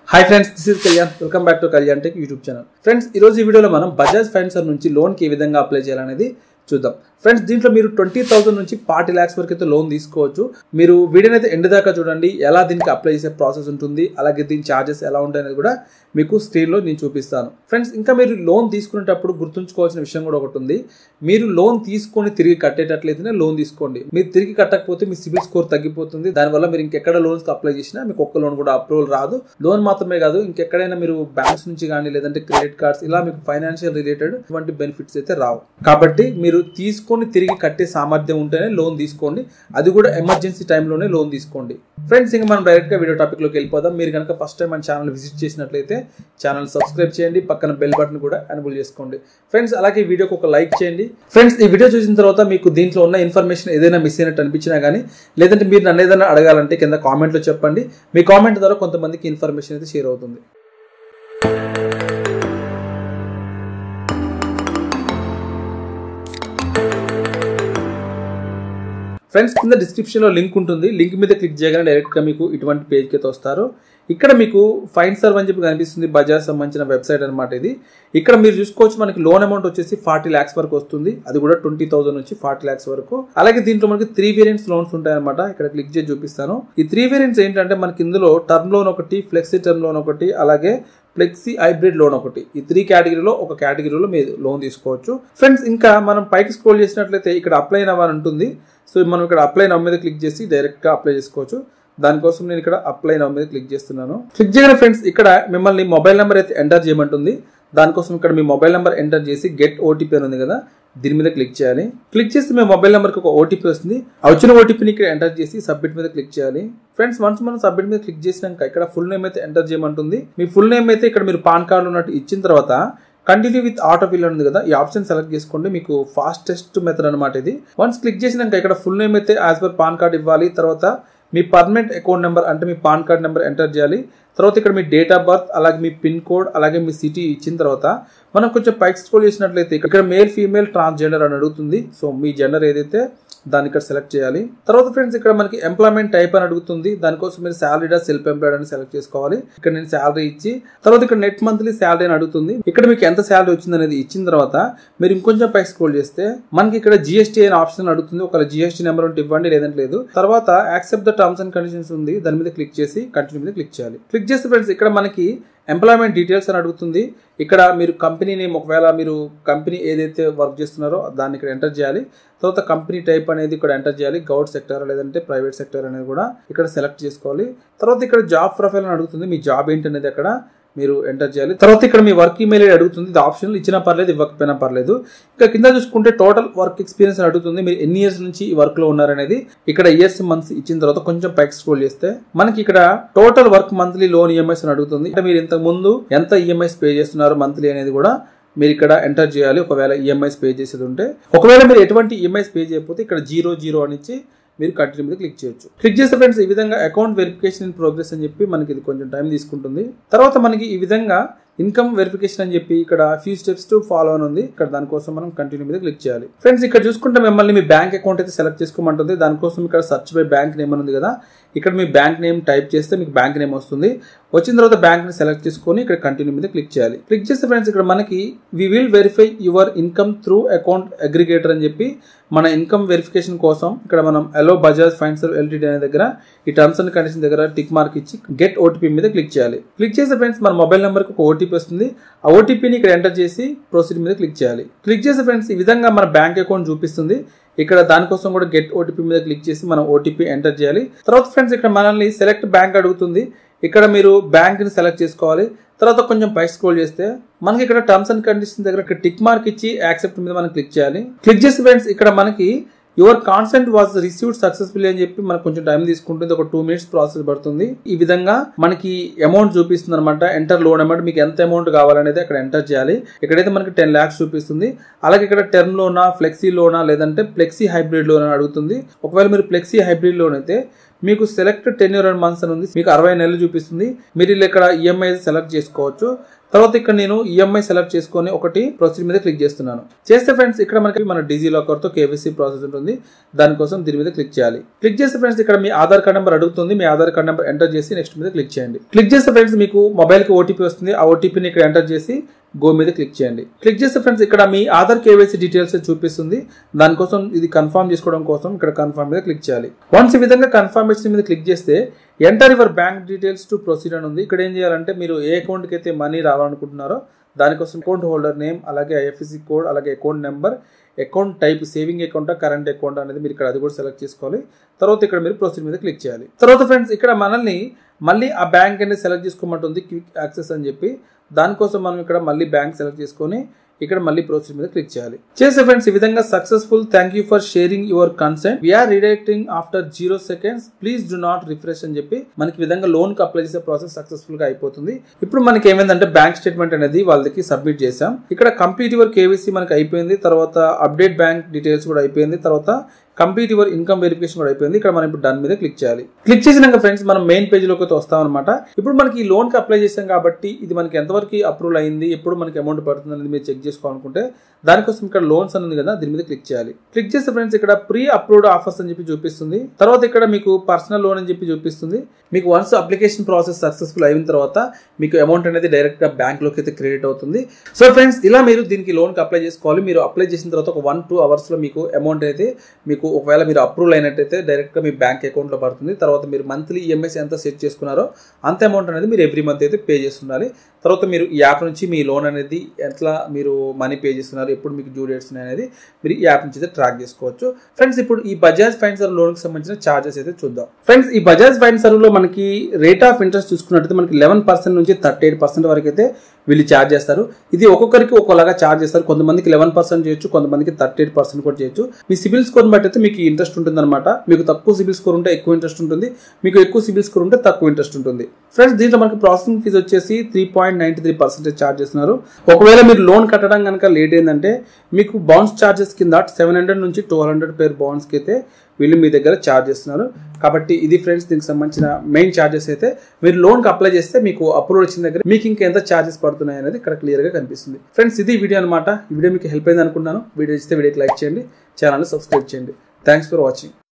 hi friends this is Kalyan welcome back to Kalyan tech YouTube channel friends ఈ రోజు ఈ వీడియోలో మనం బజాజ్ ఫైనాన్సర్ నుంచి లోన్కి ఏ విధంగా అప్లై చేయాలనేది చూద్దాం ఫ్రెండ్స్ దీంట్లో మీరు ట్వంటీ థౌసండ్ నుంచి ఫార్టీ ల్యాక్స్ వరకు అయితే లోన్ తీసుకోవచ్చు మీరు వీడియోని అయితే ఎండ్ దాకా చూడండి ఎలా దీనికి అప్లై చేసే ప్రాసెస్ ఉంటుంది అలాగే దీని ఛార్జెస్ ఎలా ఉంటాయి అనేది కూడా మీకు స్క్రీన్లో నేను చూపిస్తాను ఫ్రెండ్స్ ఇంకా మీరు లోన్ తీసుకునేటప్పుడు గుర్తుంచుకోవాల్సిన విషయం కూడా ఒకటి ఉంది మీరు లోన్ తీసుకొని తిరిగి కట్టేటట్లయితేనే లోన్ తీసుకోండి మీరు తిరిగి కట్టకపోతే మీ సిబిల్ స్కోర్ తగ్గిపోతుంది దానివల్ల మీరు ఇంకెక్కడ లోన్స్ అప్లై చేసినా మీకు ఒక్క లోన్ కూడా అప్రూవల్ రాదు లోన్ మాత్రమే కాదు ఇంకెక్కడైనా మీరు బ్యాంక్స్ నుంచి కానీ లేదంటే క్రెడిట్ కార్డ్స్ ఇలా మీకు ఫైనాన్షియల్ రిలేటెడ్ ఇటువంటి బెనిఫిట్స్ అయితే రావు కాబట్టి మీరు తీసుకొని తిరిగి కట్టే సామర్థ్యం ఉంటేనే లోన్ తీసుకోండి అది కూడా ఎమర్జెన్సీ టైంలోనే లోన్ తీసుకోండి ఫ్రెండ్స్ ఇంకా మనం డైరెక్ట్గా వీడియో టాపిక్లోకి వెళ్ళిపోదాం మీరు కనుక ఫస్ట్ టైం మన ఛానల్ విజిట్ చేసినట్లయితే ఛానల్ సబ్స్క్రైబ్ చేయండి పక్కన బెల్ బటన్ కూడా ఎనబుల్ చేసుకోండి ఫ్రెండ్స్ అలాగే ఈ వీడియోకి ఒక లైక్ చేయండి ఫ్రెండ్స్ ఈ వీడియో చూసిన తర్వాత మీకు దీంట్లో ఉన్న ఇన్ఫర్మేషన్ ఏదైనా మిస్ అయినట్టు అనిపించినా కానీ లేదంటే మీరు నన్ను ఏదైనా అడగాలంటే కింద కామెంట్లో చెప్పండి మీ కామెంట్ ద్వారా కొంతమందికి ఇన్ఫర్మేషన్ అయితే షేర్ అవుతుంది ఫ్రెండ్స్ కింద డిస్క్రిప్షన్లో లింక్ ఉంటుంది లింక్ మీద క్లిక్ చేయగానే డైరెక్ట్గా మీకు ఇటువంటి పేజ్కి అయితే వస్తారు ఇక్కడ మీకు ఫైన్ సర్వ్ అని చెప్పి కనిపిస్తుంది బజాజ్ సంబంధించిన వెబ్సైట్ అనమాట ఇది ఇక్కడ మీరు చూసుకోవచ్చు మనకి లోన్ అమౌంట్ వచ్చేసి ఫార్టీ ల్యాక్స్ వరకు వస్తుంది అది కూడా ట్వంటీ థౌసండ్ నుంచి ఫార్టీ ల్యాక్స్ వరకు అలాగే దీంట్లో మనకి త్రీ వేరియంట్స్ లోన్స్ ఉంటాయన్నమాట ఇక్కడ క్లిక్ చేసి చూపిస్తాను ఈ త్రీ వేరియంట్స్ ఏంటంటే మనకి ఇందులో టర్మ్ లోన్ ఒకటి ఫ్లెక్సీ టర్మ్ లోన్ ఒకటి అలాగే ఫ్లెక్సీ హైబ్రిడ్ లోన్ ఒకటి ఈ త్రీ కేటగిరీలో ఒక కేటగిరీలో మీరు లోన్ తీసుకోవచ్చు ఫ్రెండ్స్ ఇంకా మనం పైకి స్క్రోల్ చేసినట్లయితే ఇక్కడ అప్లై అవ్వాలని ఉంటుంది సో మనం ఇక్కడ అప్లై నవ్ మీద క్లిక్ చేసి డైరెక్ట్గా అప్లై చేసుకోవచ్చు దానికోసం నేను ఇక్కడ అప్లై నవ్ మీద క్లిక్ చేస్తున్నాను క్లిక్ చేయగానే ఫ్రెండ్స్ ఇక్కడ మిమ్మల్ని మొబైల్ నెంబర్ అయితే ఎంటర్ చేయమంటుంది దానికోసం ఇక్కడ మీ మొబైల్ నెంబర్ ఎంటర్ చేసి గెట్ ఓటీపీ అని ఉంది కదా దీని మీద క్లిక్ చేయాలి క్లిక్ చేస్తే మీ మొబైల్ నెంబర్కి ఒక ఓటీపీ వస్తుంది ఆ వచ్చిన ఓటీపీని ఇక్కడ ఎంటర్ చేసి సబ్మిట్ మీద క్లిక్ చేయాలి ఫ్రెండ్స్ వన్స్ మనం సబ్మిట్ మీద క్లిక్ చేసినాక ఇక్కడ ఫుల్ నేమ్ అయితే ఎంటర్ చేయమంటుంది మీ ఫుల్ నేమ్ అయితే ఇక్కడ మీరు పాన్ కార్డు ఉన్నట్టు ఇచ్చిన తర్వాత కంటిన్యూ విత్ ఆటో ఫిల్ ఉంది కదా ఈ ఆప్షన్ సెలెక్ట్ చేసుకోండి మీకు ఫాస్టెస్ట్ మెథడ్ అనమాట ఇది వన్స్ క్లిక్ చేసినాక ఇక్కడ ఫుల్ నేమ్ అయితే యాజ్ పర్ పాన్ కార్డ్ ఇవ్వాలి తర్వాత మీ పర్మనెంట్ అకౌంట్ నెంబర్ అంటే మీ పాన్ కార్డ్ నెంబర్ ఎంటర్ చేయాలి తర్వాత ఇక్కడ మీ డేట్ ఆఫ్ బర్త్ అలాగే మీ పిన్ కోడ్ అలాగే మీ సిటీ ఇచ్చిన తర్వాత మనం కొంచెం పైకి స్క్రోల్ చేసినట్లయితే ఇక్కడ మేల్ ఫీమేల్ ట్రాన్స్జెండర్ అని అడుగుతుంది సో మీ జెండర్ ఏదైతే దాన్ని ఇక్కడ సెలెక్ట్ చేయాలి తర్వాత ఫ్రెండ్స్ ఇక్కడ మనకి ఎంప్లాయ్మెంట్ టైప్ అని అడుగుతుంది దానికోసం మీరు శాలరీడా సెల్ఫ్ ఎంప్లాయిడ్ అని సెలెక్ట్ చేసుకోవాలి ఇక్కడ నేను శాలరీ ఇచ్చి తర్వాత ఇక్కడ నెట్ మంత్లీ శాలరీ అని అడుగుతుంది ఇక్కడ మీకు ఎంత శాలరీ వచ్చింది అనేది ఇచ్చిన తర్వాత మీరు ఇంకొంచెం పైకి స్క్రోల్ చేస్తే మనకి ఇక్కడ జిఎస్టీ అనే ఆప్షన్ అడుగుతుంది ఒక జిఎస్టీ నెంబర్ ఉంటే ఇవ్వండి లేదంటే లేదు తర్వాత accept the terms and conditions ఉంది దాని మీద క్లిక్ చేసి కంటిన్యూ మీద క్లిక్ చేయాలి క్లిక్ చేస్తే ఫ్రెండ్స్ ఇక్కడ మనకి ఎంప్లాయ్మెంట్ డీటెయిల్స్ అని అడుగుతుంది ఇక్కడ మీరు కంపెనీ నేమ్ ఒకవేళ మీరు కంపెనీ ఏదైతే వర్క్ చేస్తున్నారో దాన్ని ఇక్కడ ఎంటర్ చేయాలి తర్వాత కంపెనీ టైప్ అనేది ఇక్కడ ఎంటర్ చేయాలి గవర్నమెంట్ సెక్టర్ లేదంటే ప్రైవేట్ సెక్టర్ అనేది కూడా ఇక్కడ సెలెక్ట్ చేసుకోవాలి తర్వాత ఇక్కడ జాబ్ ప్రొఫైల్ అని అడుగుతుంది మీ జాబ్ ఏంటి అనేది అక్కడ మీరు ఎంటర్ చేయాలి తర్వాత ఇక్కడ మీ వర్క్ ఈమెయిల్ ఐడి అడుగుతుంది ఇది ఆప్షనల్ ఇచ్చినా పర్లేదు ఇవ్వకపోయినా పర్లేదు ఇంకా కింద చూసుకుంటే టోటల్ వర్క్ ఎక్స్పీరియన్స్ అడుగుతుంది మీరు ఎన్ని ఇయర్స్ నుంచి ఈ వర్క్ లో ఉన్నారనేది ఇక్కడ ఇయర్స్ మంత్స్ ఇచ్చిన తర్వాత కొంచెం పైకి స్క్రోల్ చేస్తే మనకి ఇక్కడ total work monthly loan EMIs అని అడుగుతుంది అంటే మీరు ఇంతకు ముందు ఎంత ఈఎంఐస్ పే చేస్తున్నారు మంత్లీ అనేది కూడా మీరు ఇక్కడ ఎంటర్ చేయాలి ఒకవేళ ఈఎంఐస్ పే చేసేది ఉంటే ఒకవేళ మీరు ఎటువంటి ఈఎంఐస్ పే చేయకపోతే ఇక్కడ జీరో జీరో అని ఇచ్చి మీరు కంటిన్యూ మీద క్లిక్ చేయొచ్చు క్లిక్ చేస్తే ఫ్రెండ్స్ ఈ విధంగా అకౌంట్ వెరిఫికేషన్ ఇన్ ప్రోగ్రెస్ అని చెప్పి మనకి ఇది కొంచెం టైం తీసుకుంటుంది తర్వాత మనకి ఈ విధంగా ఇన్కమ్ వెరిఫికేషన్ అని చెప్పి ఇక్కడ ఫ్యూ స్టెప్స్ టు ఫాలో అని ఉంది ఇక్కడ దానికోసం మనం కంటిన్యూ మీద క్లిక్ చేయాలి ఫ్రెండ్స్ ఇక్కడ చూసుకుంటే మిమ్మల్ని మీ బ్యాంక్ అకౌంట్ అయితే సెలెక్ట్ చేసుకోమంటుంది దానికోసం ఇక్కడ సర్చ్ బై బ్యాంక్ నేమ్ అని ఉంది కదా ఇక్కడ మీ బ్యాంక్ నేమ్ టైప్ చేస్తే మీకు బ్యాంక్ నేమ్ వస్తుంది వచ్చిన తర్వాత బ్యాంక్ ని సెలెక్ట్ చేసుకొని ఇక్కడ కంటిన్యూ మీద క్లిక్ చేయాలి క్లిక్ చేస్తే ఫ్రెండ్స్ ఇక్కడ మనకి we will verify your income through account aggregator అని చెప్పి మన ఇన్కమ్ వెరిఫికేషన్ కోసం ఇక్కడ మనం ఎలో బజాజ్ ఫైనాన్షియల్ ఎల్టీడీ అనే దగ్గర ఈ టర్మ్స్ అండ్ కండిషన్ దగ్గర టిక్ మార్క్ ఇచ్చి గెట్ ఓటీపీ మీద క్లిక్ చేయాలి క్లిక్ చేస్తే ఫ్రెండ్స్ మన మొబైల్ నెంబర్కి ఒక ఓటీపీ వస్తుంది ఆ ఓటీపీని ఇక్కడ ఎంటర్ చేసి ప్రొసీడ్ మీద క్లిక్ చేయాలి క్లిక్ చేస్తే ఫ్రెండ్స్ ఈ విధంగా మన బ్యాంక్ అకౌంట్ చూపిస్తుంది ఇక్కడ దానికోసం కూడా గెట్ ఓటీపీ మీద క్లిక్ చేసి మనం ఓటీపీ ఎంటర్ చేయాలి తర్వాత ఫ్రెండ్స్ ఇక్కడ మనల్ని సెలెక్ట్ బ్యాంక్ అడుగుతుంది ఇక్కడ మీరు బ్యాంక్ ని సెలెక్ట్ చేసుకోవాలి తర్వాత కొంచెం పై స్క్రోల్ చేస్తే మనకి ఇక్కడ టర్మ్స్ అండ్ కండిషన్ దగ్గర ఇక్కడ టిక్ మార్క్ ఇచ్చి యాక్సెప్ట్ మీద మనం క్లిక్ చేయాలి క్లిక్ చేస్తే ఫ్రెండ్స్ ఇక్కడ మనకి your consent was received successful అని చెప్పి మనకు కొంచెం టైం తీసుకుంటుంది ఒక టూ మినిట్స్ ప్రాసెస్ పడుతుంది ఈ విధంగా మనకి అమౌంట్ చూపిస్తుంది అనమాట ఎంటర్ లోన్ అమౌంట్ మీకు ఎంత అమౌంట్ కావాలనేది అక్కడ ఎంటర్ చేయాలి ఇక్కడైతే మనకి టెన్ ల్యాక్స్ చూపిస్తుంది అలాగే ఇక్కడ టర్మ్ లోనా ఫ్లెక్సీ లోనా లేదంటే ఫ్లెక్సీ హైబ్రిడ్ లోన్ అని అడుగుతుంది ఒకవేళ మీరు ఫ్లెక్సీ హైబ్రిడ్ లోన్ అయితే మీకు select ten year and months అని ఉంది మీకు అరవై నెలలు చూపిస్తుంది మీరు ఇలా ఇక్కడ ఈఎంఐ సెలెక్ట్ చేసుకోవచ్చు తర్వాత ఇక్కడ నేను ఈఎంఐ సెలెక్ట్ చేసుకొని ఒకటి ప్రొసీడ్ మీద క్లిక్ చేస్తున్నాను చేస్తే ఫ్రెండ్స్ ఇక్కడ మనకి మన డిజీ లాకర్ తో కేవైసీ ప్రాసెస్ ఉంటుంది దానికోసం దీని మీద క్లిక్ చేయాలి క్లిక్ చేస్తే ఫ్రెండ్స్ ఇక్కడ మీ ఆధార్ కార్డ్ నెంబర్ అడుగుతుంది మీ ఆధార్ కార్డ్ నెంబర్ ఎంటర్ చేసి నెక్స్ట్ మీద క్లిక్ చేయండి క్లిక్ చేస్తే ఫ్రెండ్స్ మీకు మొబైల్ కి ఓటీపీ వస్తుంది ఆ ఓటీపీని ఇక్కడ ఎంటర్ చేసి గో మీద క్లిక్ చేయండి క్లిక్ చేస్తే ఫ్రెండ్స్ ఇక్కడ మీ ఆధార్ కేవైసీ డీటెయిల్స్ చూపిస్తుంది దానికోసం ఇది కన్ఫర్మ్ చేసుకోవడం కోసం ఇక్కడ కన్ఫర్మ్ మీద క్లిక్ చేయాలి వన్స్ ఈ విధంగా కన్ఫర్మేషన్ మీద క్లిక్ చేస్తే enter your bank details to proceed అని ఉంది ఇక్కడ ఏం చేయాలంటే మీరు ఏ అకౌంట్కి అయితే మనీ రావాలనుకుంటున్నారో దానికోసం అకౌంట్ హోల్డర్ నేమ్ అలాగే ఐఎఫ్ఎస్సి కోడ్ అలాగే account number account type saving account current account అనేది మీరు ఇక్కడ అది కూడా సెలెక్ట్ చేసుకోవాలి తర్వాత ఇక్కడ మీరు ప్రొసీడ్ మీద క్లిక్ చేయాలి తర్వాత ఫ్రెండ్స్ ఇక్కడ మనల్ని మళ్ళీ ఆ బ్యాంక్ అనేది సెలెక్ట్ చేసుకోమంటుంది క్విక్ యాక్సెస్ అని చెప్పి దానికోసం మనం ఇక్కడ మళ్ళీ బ్యాంక్ సెలెక్ట్ చేసుకొని ఇక్కడ మళ్ళీ ప్రొసీడ్ మీద క్లిక్ చేయాలి చేసే ఫ్రెండ్స్ ఈ విధంగా successful thank you for sharing your consent we're redirecting after zero seconds please do not refresh అని చెప్పి మనకి ఈ విధంగా లోన్ కి అప్లై చేసే ప్రాసెస్ సక్సెస్ఫుల్ గా అయిపోతుంది ఇప్పుడు మనకి ఏమైందంటే బ్యాంక్ స్టేట్మెంట్ అనేది వాళ్ళకి సబ్మిట్ చేసాం ఇక్కడ కంప్లీట్ యువర్ కేవీసీ మనకి అయిపోయింది తర్వాత అప్డేట్ బ్యాంక్ డీటెయిల్స్ కూడా అయిపోయింది తర్వాత కంప్లీట్ యువర్ ఇన్కమ్ వెరిఫికేషన్ కూడా అయిపోయింది ఇక్కడ మనం ఇప్పుడు డన్ మీద క్లిక్ చేయాలి క్లిక్ చేసినాక ఫ్రెండ్స్ మనం మెయిన్ పేజ్ లోకి అయితే వస్తాం అనమాట ఇప్పుడు మనకి ఈ లోన్ కి అప్లై చేసాం కాబట్టి ఇది మనకి ఎంతవరకు అప్రూవల్ అయింది ఎప్పుడు మనకి అమౌంట్ పడుతుంది అనేది మీరు చెక్ చేసుకోవాలనుకుంటే దానికోసం ఇక్కడ లోన్స్ అని ఉంది కదా దీని మీద క్లిక్ చేయాలి క్లిక్ చేస్తే ఫ్రెండ్స్ ఇక్కడ ప్రీ అప్రూవ్డ్ ఆఫర్స్ అని చెప్పి చూపిస్తుంది తర్వాత ఇక్కడ మీకు పర్సనల్ లోన్ అని చెప్పి చూపిస్తుంది మీకు వన్స్ అప్లికేషన్ ప్రాసెస్ సక్సెస్ఫుల్ అయిన తర్వాత మీకు అమౌంట్ అనేది డైరెక్ట్ గా బ్యాంక్ లోకి అయితే క్రెడిట్ అవుతుంది సో ఫ్రెండ్స్ ఇలా మీరు దీనికి లోన్ కి అప్లై చేసుకోవాలి మీరు అప్లై చేసిన తర్వాత ఒక వన్ టూ అవర్స్ లో మీకు అమౌంట్ అయితే మీకు ఒకవేళ మీరు అప్రూవల్ అయినట్టయితే డైరెక్ట్ గా మీ బ్యాంక్ అకౌంట్ లో పడుతుంది తర్వాత మీరు మంత్లీ ఈఎంఐస్ ఎంత సెట్ చేసుకున్నారో అంత అమౌంట్ అనేది మీరు ఎవ్రీ మంత్ అయితే పే చేస్తుండాలి తర్వాత మీరు ఈ యాప్ నుంచి మీ లోన్ అనేది ఎట్లా మీరు మనీ పే చేస్తున్నారు ఎప్పుడు మీకు డ్యూ డేట్స్ ఉన్నాయి అనేది మీరు ఈ యాప్ నుంచి అయితే ట్రాక్ చేసుకోవచ్చు ఫ్రెండ్స్ ఇప్పుడు ఈ బజాజ్ ఫైనాన్సర్ లోన్ కి సంబంధించిన చార్జెస్ అయితే చూద్దాం ఫ్రెండ్స్ ఈ బజాజ్ ఫైనాన్సర్ లో మనకి రేట్ ఆఫ్ ఇంట్రెస్ట్ చూసుకున్నట్టయితే మనకి లెవెన్ పర్సెంట్ నుంచి థర్టీ ఎయిట్ పర్సెంట్ వరకు అయితే వీళ్ళు ఛార్జ్ చేస్తారు ఇది ఒక్కొక్కరికి ఒక్కోలాగా ఛార్జ్ చేస్తారు కొంతమందికి లెవెన్ పర్సెంట్ చేయొచ్చు కొంతమందికి థర్టీ ఎయిట్ పర్సెంట్ కూడా చేయొచ్చు మీ సిబిల్ స్కోర్ బట్టి అయితే మీకు ఇంట్రెస్ట్ ఉంటుంది అనమాట మీకు తక్కువ సిబిల్ స్కోర్ ఉంటే ఎక్కువ ఇంట్రెస్ట్ ఉంటుంది మీకు ఎక్కువ సిబిల్ స్కోర్ ఉంటే తక్కువ ఇంట్రెస్ట్ ఉంటుంది ఫ్రెండ్స్ దీంట్లో మనకి ప్రాసెసింగ్ ఫీజు వచ్చేసి three point ninety three percentage charge చేస్తున్నారు ఒకవేళ మీరు లోన్ కట్టడం కనుక లేట్ ఏంటంటే మీకు బౌన్స్ ఛార్జెస్ కింద సెవెన్ హండ్రెడ్ నుంచి టూ హండ్రెడ్ పేర్ బౌన్స్కి అయితే వీళ్ళు మీ దగ్గర ఛార్జ్ చేస్తున్నారు కాబట్టి ఇది ఫ్రెండ్స్ దీనికి సంబంధించిన మెయిన్ ఛార్జెస్ అయితే మీరు లోన్కి అప్లై చేస్తే మీకు అప్రూవల్ వచ్చిన దగ్గర మీకు ఇంకా ఎంత ఛార్జెస్ పడుతున్నాయి అనేది ఇక్కడ క్లియర్గా కనిపిస్తుంది ఫ్రెండ్స్ ఇది వీడియో అనమాట ఈ వీడియో మీకు హెల్ప్ అయింది అనుకుంటున్నాను వీడియో ఇస్తే వీడియోకి లైక్ చేయండి ఛానల్ సబ్స్క్రైబ్ చేయండి థ్యాంక్స్ ఫర్ వాచింగ్